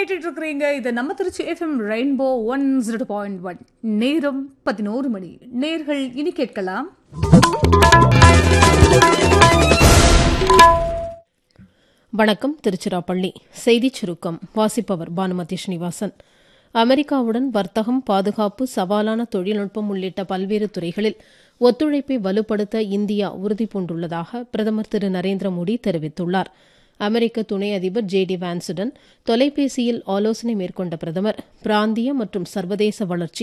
கேட்டுட்டு இருக்கிறீங்க இது நம்ம Trichy FM rainbow one zero point one நேரம் பதினோரு மணி நேர்கள் இனி கேட்கலாம் வணக்கம் திருச்சிராப்பள்ளி செய்திச் சுருக்கம் வாசிப்பவர் பானுமதி ஸ்ரீனிவாசன் அமெரிக்காவுடன் வர்த்தகம் பாதுகாப்பு சவாலான தொழில்நுட்பம் உள்ளிட்ட பல்வேறு துறைகளில் ஒத்துழைப்பை வலுப்படுத்த இந்தியா உறுதிபூண்டுள்ளதாக பிரதமர் திரு நரேந்திர மோடி தெரிவித்துள்ளார் அமெரிக்க துணை அதிபர் ஜே டி வான்ஸுடன் தொலைபேசியில் ஆலோசனை மேற்கொண்ட பிரதமர் பிராந்திய மற்றும் சர்வதேச வளர்ச்சி